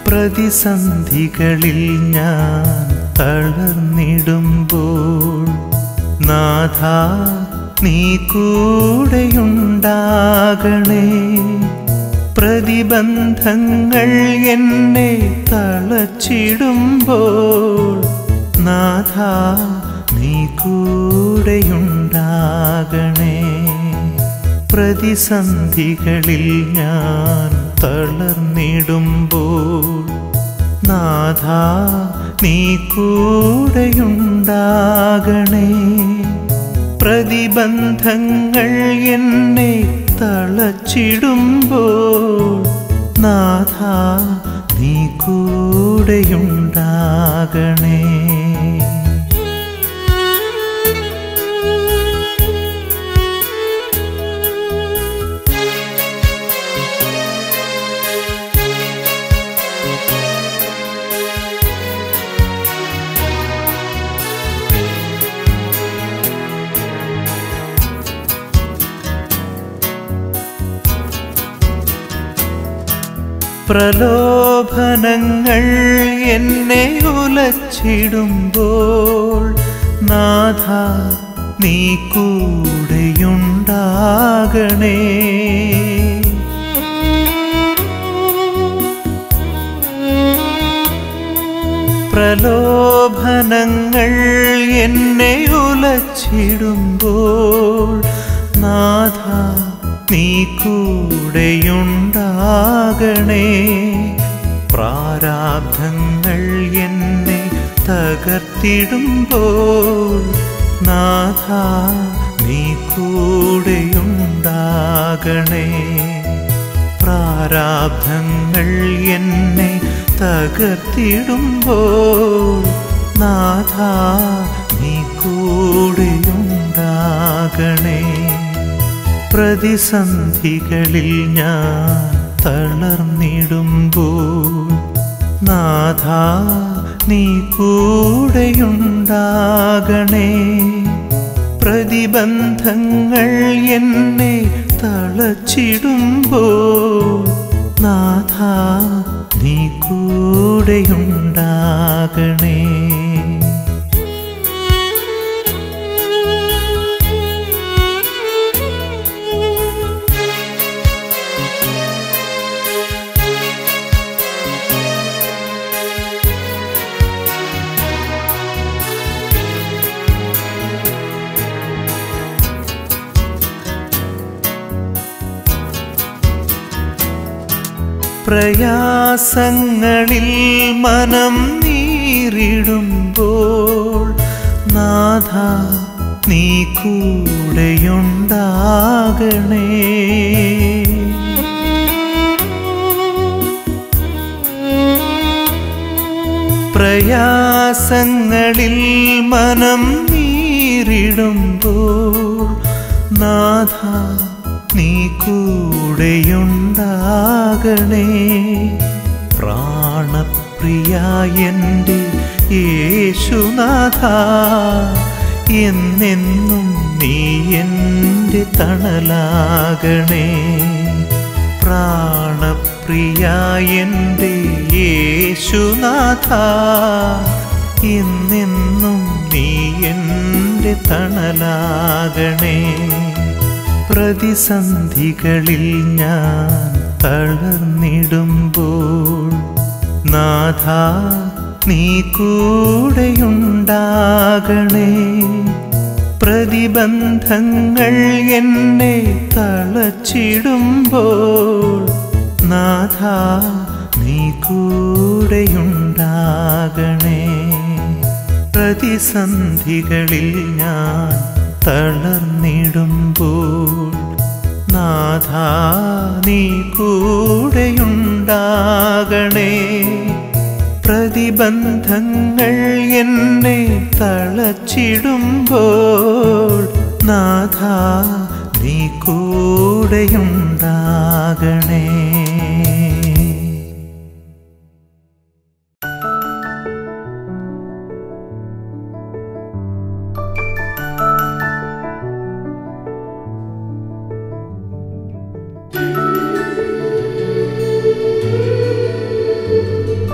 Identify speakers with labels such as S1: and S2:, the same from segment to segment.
S1: പ്രതിസന്ധികളിൽ ഞാൻ തളർന്നിടുമ്പോൾ നാഥ നീ കൂടെയുണ്ടാകണേ പ്രതിബന്ധങ്ങൾ എന്നെ തളച്ചിടുമ്പോൾ നാഥ നീ കൂടെയുണ്ടാകണേ പ്രതിസന്ധികളിൽ ഞാൻ തളർന്നിടുമ്പോൾ നാഥ നീ കൂടെയുണ്ടാകണേ പ്രതിബന്ധങ്ങൾ എന്നെ തളച്ചിടുമ്പോൾ നാഥ നീ കൂടെയുണ്ടാകണേ പ്രലോഭനങ്ങൾ എന്നെ ഉലച്ചിടുമ്പോൾ നാഥ നീ കൂടെയുണ്ടാകണേ പ്രലോഭനങ്ങൾ എന്നെ ഉലച്ചിടുമ്പോൾ നാഥ നീ കൂടെയുണ്ടാകണേ പ്രാരാബ്ധങ്ങൾ എന്നെ തകർത്തിടുമ്പോൾ നാഥ നീ കൂടെയുണ്ടാകണേ പ്രാരാബ്ധങ്ങൾ എന്നെ തകർത്തിടുമ്പോൾ നാഥ നീ കൂടെയുണ്ടാകണേ പ്രതിസന്ധികളിൽ ഞാൻ തളർന്നിടുമ്പോൾ നാഥ നീ കൂടെയുണ്ടാകണേ പ്രതിബന്ധങ്ങൾ എന്നെ തളച്ചിടുമ്പോൾ നാഥ നീ കൂടെയുണ്ടാകണേ പ്രയാസങ്ങളിൽ മനം നീറിടുമ്പോൾ നാഥ നീ കൂടെയുണ്ടാകണേ പ്രയാസങ്ങളിൽ മനം നീറിടുമ്പോൾ നാഥ നീ കൂടെയുണ്ടാകണേ പ്രാണപ്രിയ എൻ്റെ യേശുനാഥ എന്നെന്നും നീ എൻ്റെ തണലാകണേ പ്രാണപ്രിയ എൻ്റെ യേശുനാഥ എന്നെന്നും നീ എൻ്റെ തണലാകണേ പ്രതിസന്ധികളിൽ ഞാൻ തളർന്നിടുമ്പോൾ നാഥ നീ കൂടെയുണ്ടാകണേ പ്രതിബന്ധങ്ങൾ എന്നെ തളച്ചിടുമ്പോൾ നാഥ നീ കൂടെയുണ്ടാകണേ പ്രതിസന്ധികളിൽ ഞാൻ തളർന്നിടുമ്പോൾ നാഥ നീ കൂടെയുണ്ടാകണേ പ്രതിബന്ധങ്ങൾ എന്നെ തളച്ചിടുമ്പോൾ നാഥ നീ കൂടെയുണ്ടാകണേ
S2: ും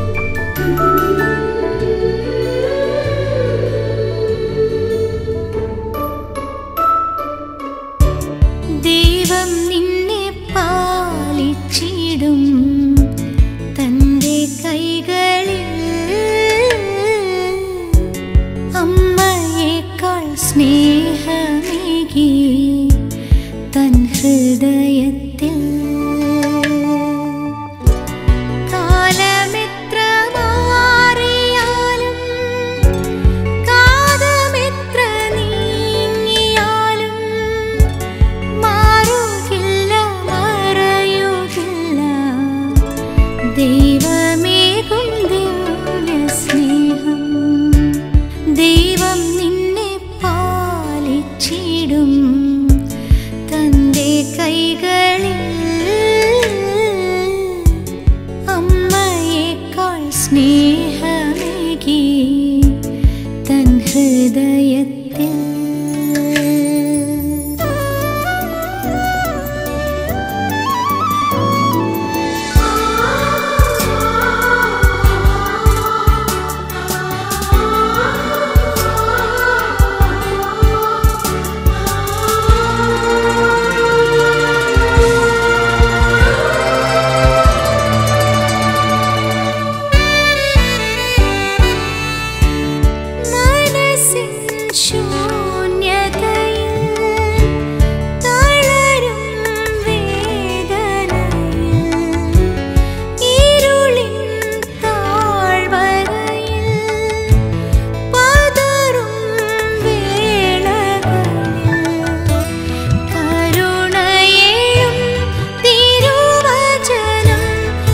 S2: ദൈവം നിന്നെ പാലിച്ചിടും തന്റെ കൈകളിൽ അമ്മയേക്കാൾ സ്നേഹമേകി തൻ ഹൃദയത്തിൽ കാലമെത്ര മാറിയാലും കാലമെത്ര നീങ്ങിയാലും മാറുകില്ല മറയുകില്ല ദൈവമേകും ദിവ്യ സ്നേഹം ദൈവം നിന്നെ പാലിച്ചിടും തന്റെ കൈകളിൽ അമ്മയേക്കാൾ സ്നേഹമേകി തൻ ഹൃദയത്തിൽ മനസ്സിൻ ശൂന്യതയിൽ തളരും വേദനയിൽ ഇരുളിൻ താഴ്വരയിൽ പതറും വേളകളിൽ കരുണയേഴും തിരുവചനം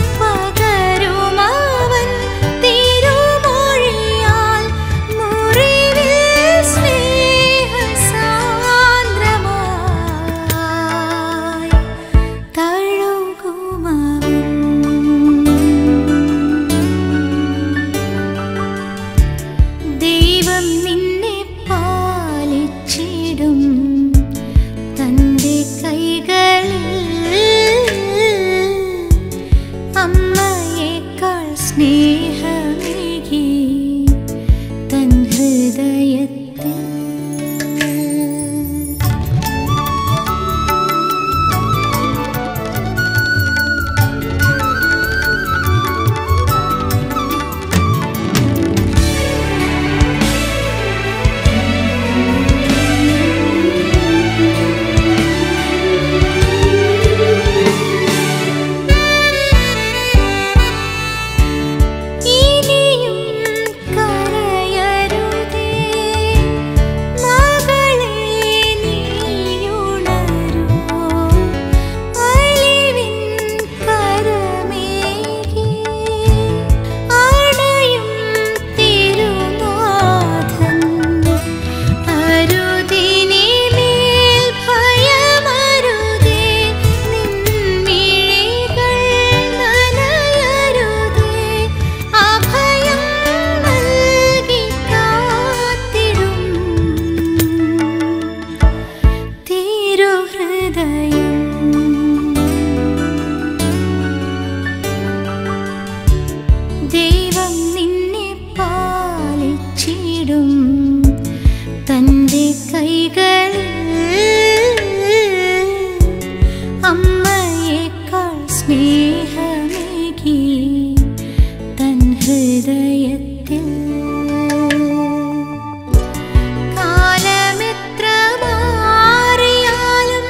S2: പകരുമവൻ തിരുമൊഴിയാൽ മുറിവിൽ സ്നേഹസാന്ദ്രമായി തഴുകുമവൻ ദൈവം നിന്നെ പാലിച്ചിടും തന്റെ കൈകളിൽ അമ്മയേക്കാൾ സ്നേഹമേകി തൻ ഹൃദയത്തിൽ ഇനിയും കരയരുതേ മകളെ നീയുണരൂ അലിവിൻ കരമേകി അണയും തിരുനാഥൻ അരുതിനിമേൽ ഭയമരുതേ നിൻമിഴികൾ നനയരുതേ അഭയം നൽകി കാത്തിടും തിരുഹൃദയം ദൈവം നിന്നെ പാലിച്ചിടും തന്റെ കൈകളിൽ അമ്മയേക്കാൾ സ്നേഹമേകി തൻ ഹൃദയത്തിൽ കാലമെത്ര മാറിയാലും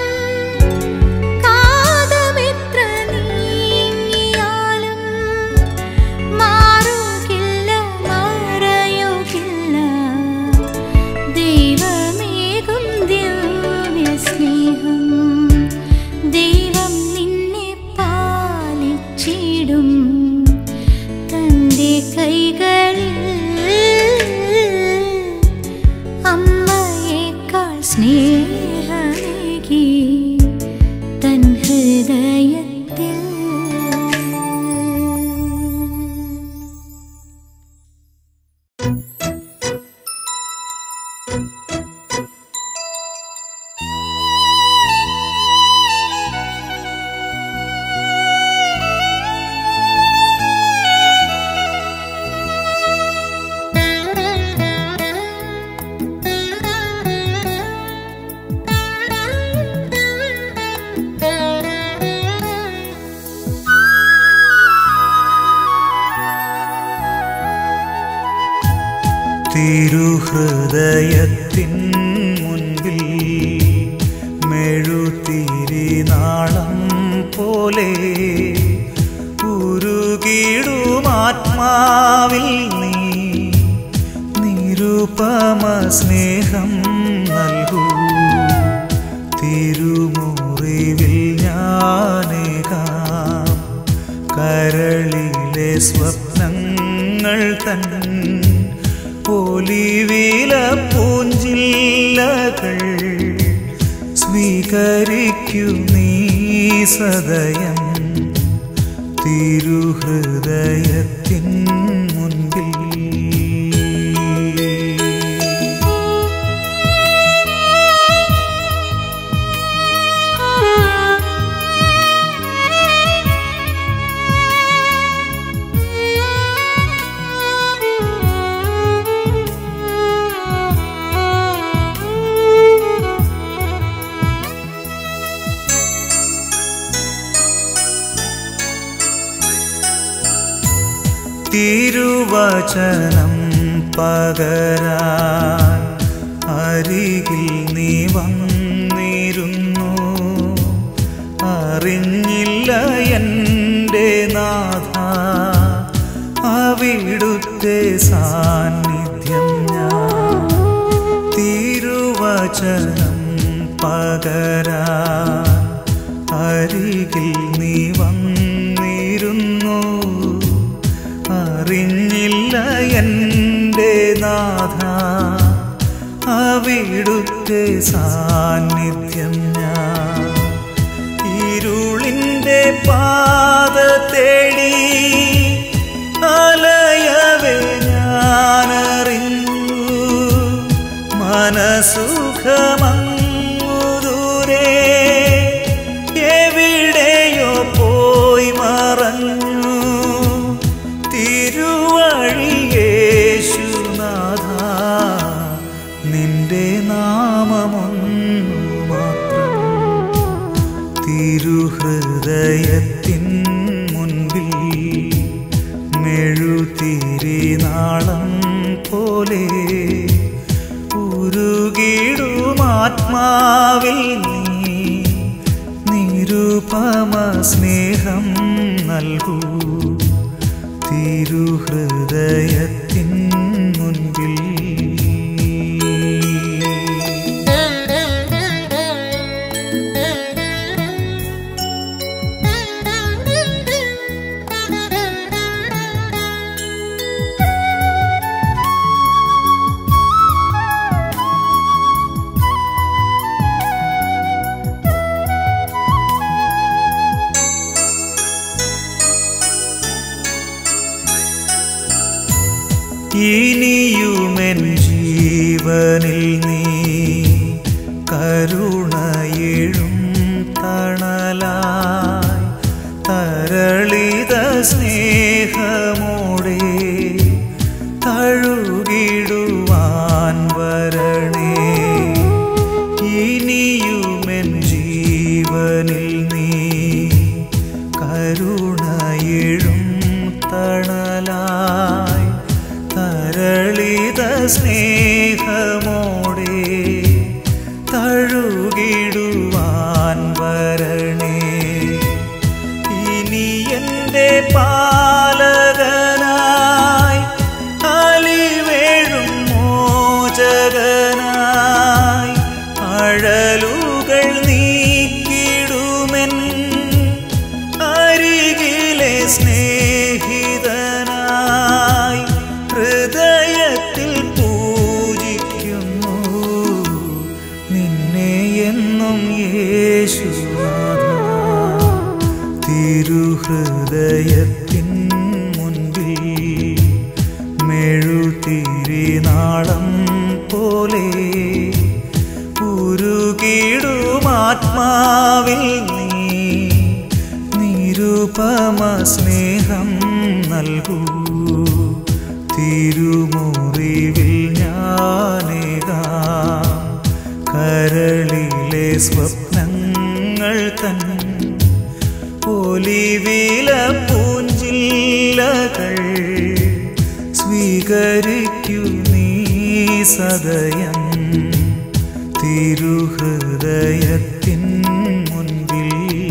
S2: കാലമെത്ര നീങ്ങിയാലും മാറുകില്ല മറയുകില്ല ദൈവമേകും ദിവ്യ സ്നേഹം ദൈവം നിന്നെ പാലിച്ചിടും തന്റെ കൈകളിൽ അമ്മയേക്കാൾ സ്നേഹമേകി തൻ ഹൃദയത്തിൽ
S3: ആ
S1: തിരുഹൃദയത്തിൻ മുൻപിൽ മെഴുതിരി നാളം പോലെ ഉരുകിടുമാത്മാവിൽ നീ നിരുപമ സ്നേഹം നൽകൂ തിരുമുറിവിൽ ഞാനേകാം കരളിലെ സ്വപ്നങ്ങൾ തൻ ഒലിവില പൂഞ്ചില്ലകൾ സ്വീകരിക്കൂ നീ സദയം തിരുഹൃദയത്തിൻ മുൻപിൽ തിരുവചനം പകരാൻ അരികിൽ നീ വന്നിരുന്നു അറിഞ്ഞില്ല എൻ്റെ നാഥ അവിടുത്തെ സാന്നിധ്യം ഞാൻ തിരുവചനം പകരാൻ അരികിൽ നീ വന്നിരുന്നു അറിഞ്ഞില്ല എൻ്റെ നാഥ അവിടുത്തെ സാന്നിധ്യം ഞാൻ ഇരുളിൻ്റെ പാത തേടി അലയവേ ഞാനറിഞ്ഞു മനസുഖമങ്ങു ദൂരെ എവിടെയോ പോയി മറഞ്ഞു തിരുവഴിയേശുനാഥ നിന്റെ നാമമൊന്നു മാത്രം തിരുഹൃദയത്തിൻ മുൻപിൽ മെഴുതിരി നാളം പോലെ ഉരുകിടുമാത്മാവിൽ നീ നിരുപമ സ്നേഹം നൽകൂ തിരുഹൃദയത്തിൻ മുൻപിൽ ഇനിയുമെൻ ജീവനിൽ നീ കരുണയെഴും തണലായി തരളിത സ്നേഹമോടെ തഴുകിടുവാൻ വരണേ ഇനിയുമെൻ ജീവനിൽ നീ കരുണയെഴും തണലായി തരളിത സ്നേഹമോടെ തഴുകിടുവാൻ വരണേ ഇനി എൻ്റെ പാലകനായി അലിവേഴും മോചകനായി അഴലുകൾ നീക്കിടുമെൻ അരികിലെ സ്നേഹിതനായി ഹൃദയത്തിൽ പൂജിക്കുന്നു നിന്നെ എന്നും യേശുനാഥ തിരുഹൃദയത്തിൻ മുൻപിൽ മെഴുതിരി നാളം പോലെ ഉരുകിടുമാത്മാവിൽ നീ നിരുപമ സ്നേഹം നൽകൂ തിരുമുറിവിൽ ഞാനേകാം കരളിലെ സ്വപ്നങ്ങൾ തൻ ഒലിവില പൂഞ്ചില്ലകൾ സ്വീകരിക്കൂ നീ സദയം തിരുഹൃദയത്തിൻ മുൻപിൽ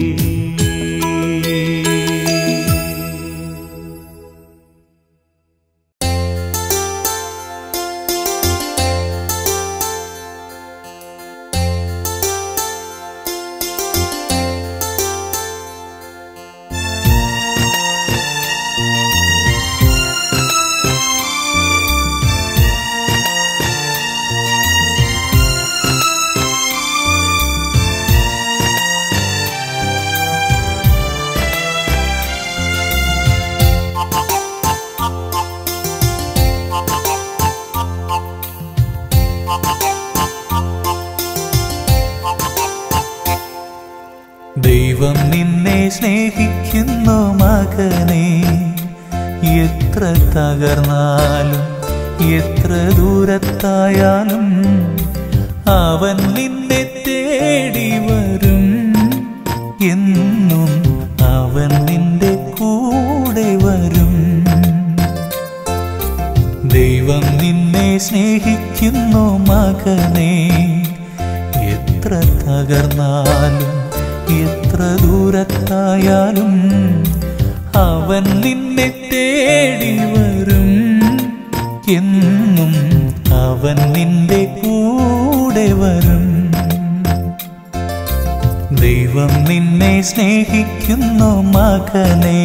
S1: ദൈവം നിന്നെ സ്നേഹിക്കുന്നു മകനെ എത്ര തകർന്നാലും എത്ര ദൂരത്തായാലും അവൻ നിന്നെ തേടി വരും എന്നും അവൻ നിന്റെ കൂടെ വരും ദൈവം നിന്നെ സ്നേഹിക്കുന്നു മകനെ എത്ര തകർന്നാലും എത്ര ദൂരത്തായാലും അവൻ നിന്നെ തേടി വരും എന്നും അവൻ നിന്റെ കൂടെ വരും ദൈവം നിന്നെ സ്നേഹിക്കുന്നു മകനേ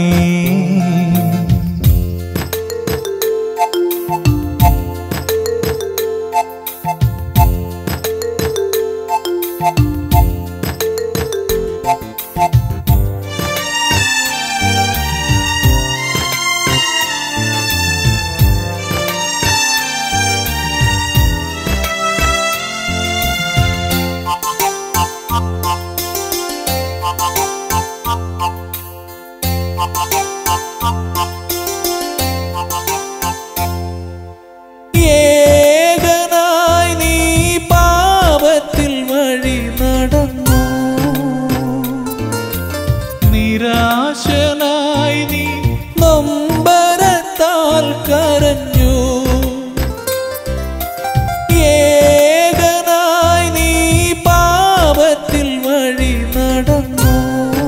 S1: ഏകനായി നീ പാപത്തിൽ വഴി നടന്നു നിരാശനായി നീ നൊമ്പരത്താൽ കരഞ്ഞു ഏകനായി നീ പാപത്തിൽ വഴി നടന്നു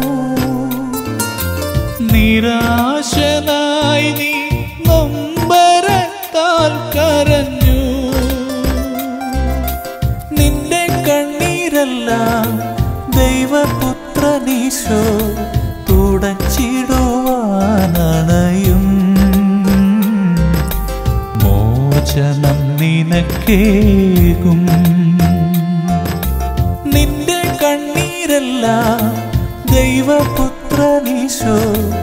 S1: നിരാശനായി നീ നൊമ്പരത്താൽ കരഞ്ഞു നിന്റെ കണ്ണീരെല്ലാം ദൈവപുത്രനീശോ തുടച്ചിടുവാനണയും മോചനം നിനക്കേകും നിന്റെ കണ്ണീരെല്ലാം ദൈവപുത്രനീശോ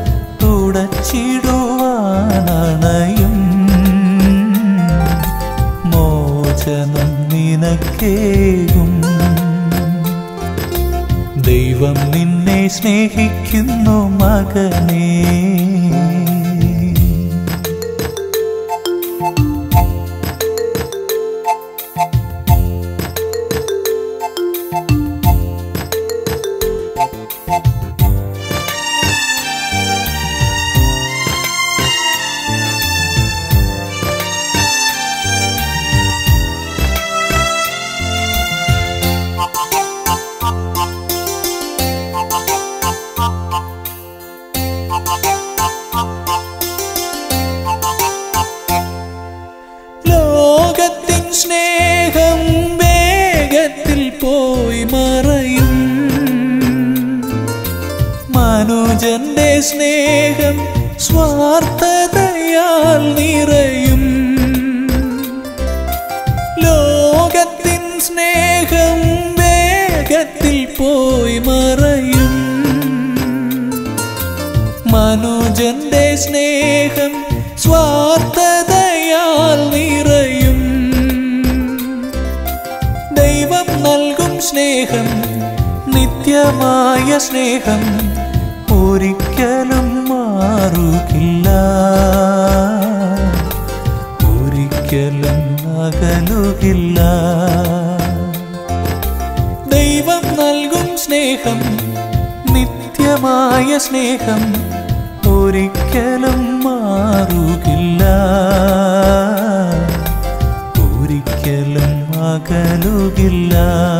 S1: തുടച്ചിടുവാനണയും മോചനം നിനക്കേകും ദൈവം നിന്നെ സ്നേഹിക്കുന്നു മകനേ ലോകത്തിൻ സ്നേഹം വേഗത്തിൽ പോയി മറയും മനുജന്റെ സ്നേഹം സ്വാർത്ഥതയാൽ നിറയും ലോകത്തിൻ സ്നേഹം വേഗത്തിൽ പോയി മറയും മനുജന്റെ സ്നേഹം സ്വാർത്ഥതയാൽ നിറയും ദൈവം നൽകും സ്നേഹം നിത്യമായ സ്നേഹം ഒരിക്കലും മാറുകില്ല ഒരിക്കലും അകലുകില്ല ദൈവം നൽകും സ്നേഹം നിത്യമായ സ്നേഹം ഒരിക്കലും മാറുകില്ല ഒരിക്കലും ഒരിക്കലും അകലുകില്ല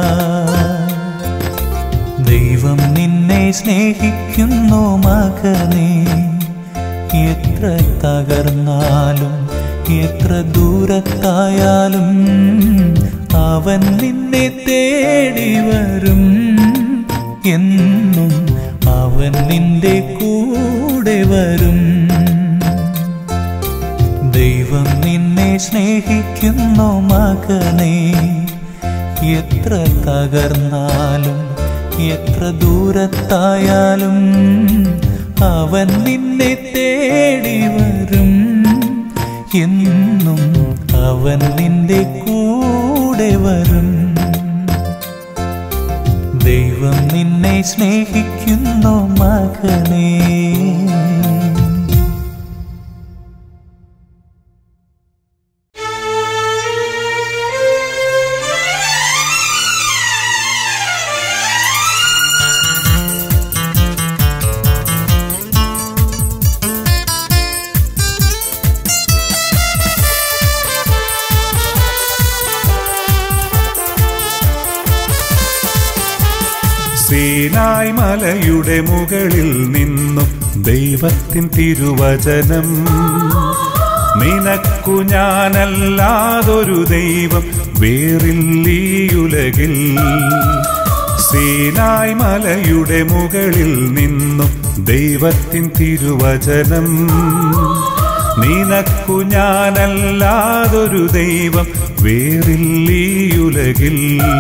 S1: ദൈവം നിന്നെ സ്നേഹിക്കുന്നു മകനെ എത്ര തകർന്നാലും എത്ര ദൂരത്തായാലും അവൻ നിന്നെ തേടി വരും എന്നും അവൻ നിന്റെ കൂടെ വരും ദൈവം നിന്നെ സ്നേഹിക്കുന്നു മകനെ എത്ര തകർന്നാലും എത്ര ദൂരത്തായാലും അവൻ നിന്നെ തേടി വരും എന്നും അവൻ നിന്റെ കൂടെ വരും ദൈവം നിന്നെ സ്നേഹിക്കുന്നു മകനേ
S3: സീനായ് മലയുടെ മുകളിൽ നിന്നും ദൈവത്തിൻ തിരുവചനം നിനക്കു ഞാനല്ലാതൊരു ദൈവം വേറില്ലീയുലകിൽ സീനായ് മലയുടെ മുകളിൽ നിന്നും ദൈവത്തിൻ തിരുവചനം നിനക്കു ഞാനല്ലാതൊരു ദൈവം വേറില്ലീയുലകിൽ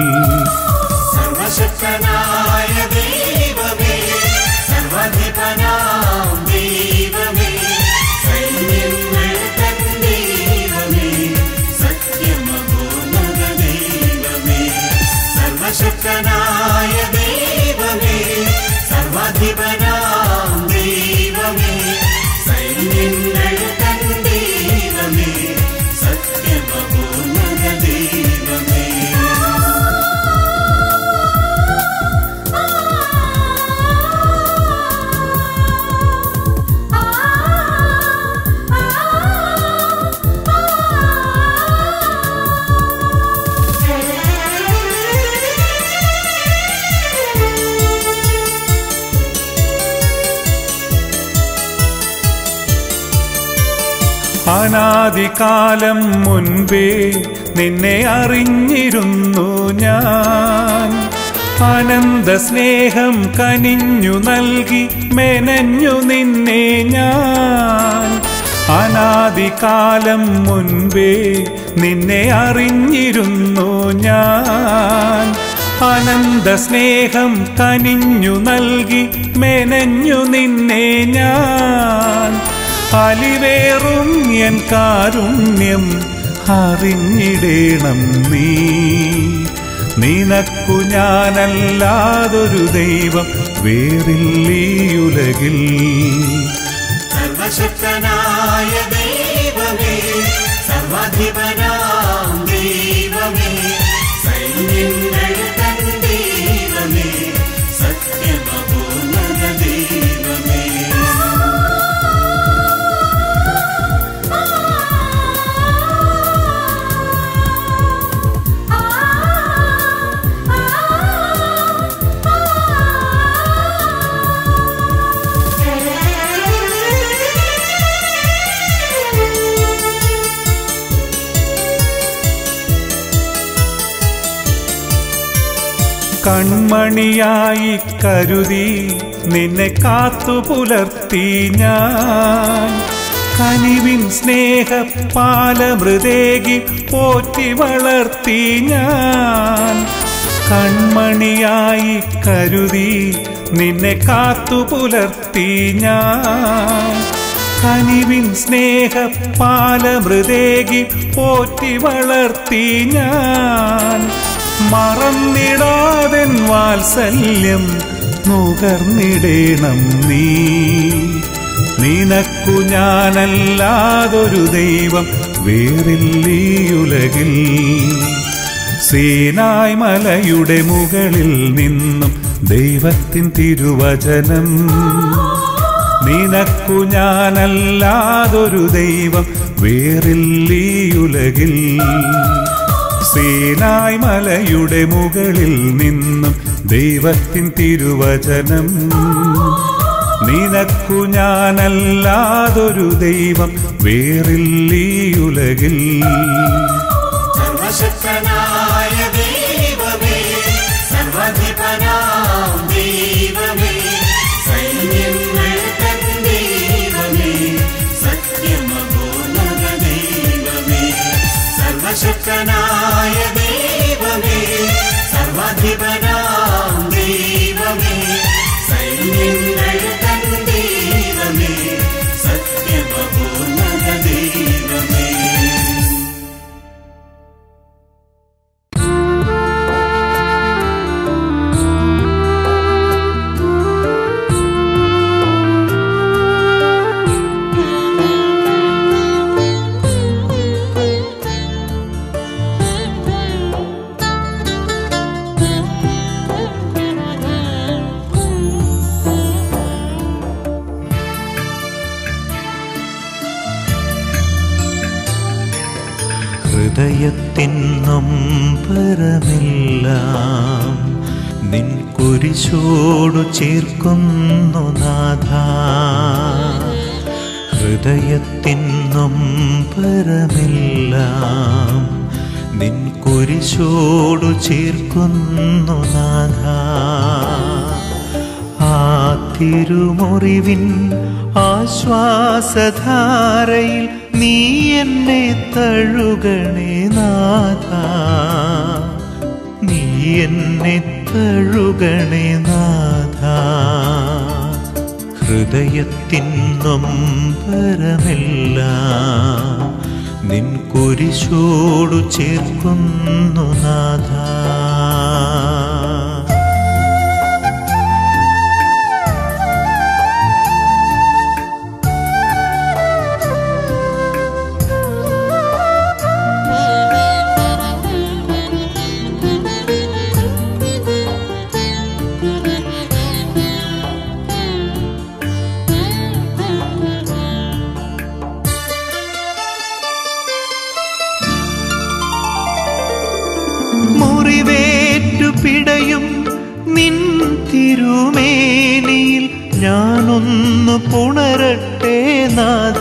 S4: സർവശക്തനായ ദൈവമേ സർവധിപനാം ദൈവമേ സൈന്യങ്ങൾ തൻ ദൈവമേ സത്യമഹോന്നത ദൈവമേ സർവശക്തനായ ദൈവമേ സർവധിപനാം ദൈവമേ സൈന്യങ്ങൾ തൻ ദൈവമേ സത്യമഹോന്നത ദൈവമേ
S3: അനാദികാലം മുൻപേ നിന്നെ അറിഞ്ഞിരുന്നു ഞാൻ അനന്ത സ്നേഹം കനിഞ്ഞു നൽകി മെനഞ്ഞു നിന്നെ ഞാൻ അനാദികാലം മുൻപേ നിന്നെ അറിഞ്ഞിരുന്നു ഞാൻ അനന്ത സ്നേഹം കനിഞ്ഞു നൽകി മെനഞ്ഞു നിന്നെ ഞാൻ അലിവേറും എൻ കാരുണ്യം അറിഞ്ഞിടേണം നീ നിനക്കു ഞാനല്ലാതൊരു ദൈവം വേറില്ലീയുലകിൽ
S4: സർവശക്തനായ ദൈവമേ സർവാധിപനാം ദൈവമേ സൈന്യങ്ങൾ തൻ ദൈവമേ സത്യമഹോന്നത ദൈവമേ
S3: കൺമണിയായി കരുതി നിന്നെ കാത്തു പുലർത്തി ഞാൻ കനിവിൻ സ്നേഹ പാലമൃതേകി പോറ്റി വളർത്തി ഞാൻ കൺമണിയായി കരുതി നിന്നെ കാത്തു പുലർത്തി ഞാൻ കനിവിൻ സ്നേഹ പാലമൃതേകി പോറ്റി വളർത്തി ഞാൻ മറന്നിടാതെൻ വാത്സല്യം നുകർന്നിടേണം നീ നിനക്കു ഞാനല്ലാതൊരു ദൈവം വേറില്ലീയുലകിൽ സീനായ് മലയുടെ മുകളിൽ നിന്നും ദൈവത്തിൻ തിരുവചനം നിനക്കു ഞാനല്ലാതൊരു ദൈവം വേറില്ലീയുലകിൽ സീനായ് മലയുടെ മുകളിൽ നിന്നും ദൈവത്തിൻ തിരുവചനം നിനക്കു ഞാനല്ലാതൊരു ദൈവം വേറില്ലീ ഉലകിൽ
S4: സർവശക്തനായ ദൈവമേ സർവധിപനാം ദൈവമേ സൈന്യങ്ങൾ തൻ ദൈവമേ സത്യമഹോന്നത ദൈവമേ സർവശക്തനായ ദൈവമേ സർവധിപനാം ദൈവമേ സൈന്യങ്ങൾ തൻ ദൈവമേ സത്യമഹോന്നത ദൈവമേ
S1: ഹൃദയത്തിന്നും പരമെല്ലാം നിൻ കുരിശോടു ചേർക്കുന്നു നാഥ ഹൃദയത്തിന്നും പരമെല്ലാം നിൻ കുരിശോടു ചേർക്കുന്നു നാഥ ആ തിരുമുറിവിൻ ആശ്വാസധാരയിൽ നീ എന്നെ തഴുകണേ നാഥ നീ എന്നെ തഴുകണേ നാഥ ഹൃദയത്തിൻ നൊമ്പരമെല്ലാം നിൻ കുരിശോടു ചേർക്കുന്നു നാഥ മുറിവേറ്റു പിടയും നിൻ തിരുമേനിയിൽ ഞാനൊന്നു പുണരട്ടെ നാഥ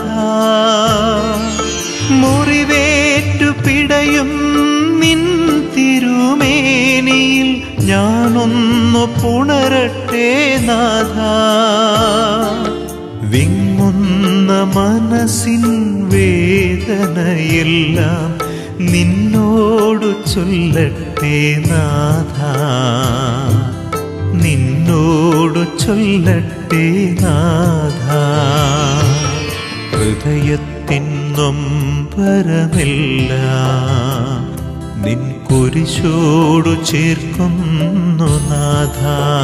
S1: മുറിവേറ്റു പിടയും നിൻ തിരുമേനിയിൽ ഞാനൊന്നു പുണരട്ടെ നാഥ വിങ്ങുന്ന മനസ്സിൻ വേദനയെല്ലാം നിന്നോടു ചൊല്ലട്ടെ നാഥ നിന്നോടു ചൊല്ലട്ടെ നാഥ ഹൃദയത്തിൻ നൊമ്പരമെല്ലാം നിൻ കുരിശോടു ചേർക്കുന്നു നാഥ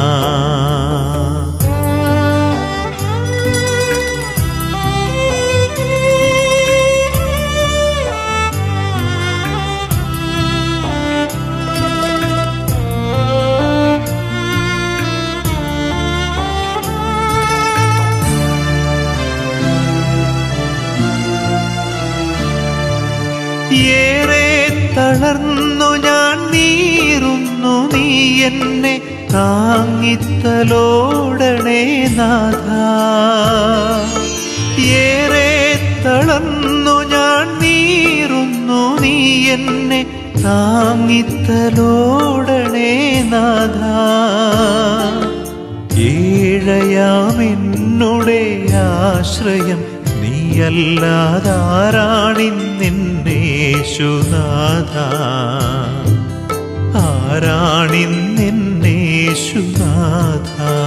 S1: ഏറെ തളർന്നു ഞാൻ നീറുന്നു നീ എന്നെ താങ്ങിത്തലോടണേ നാഥ ഏറെ തളർന്നു ഞാൻ നീറുന്നു നീ എന്നെ താങ്ങിത്തലോടണേ നാഥ ഏഴയാമെന്നുടെ ആശ്രയം നീയല്ലാതാരാണിന്നെന്നേശുനാഥ ആരാണിന്നെന്നേശുനാഥ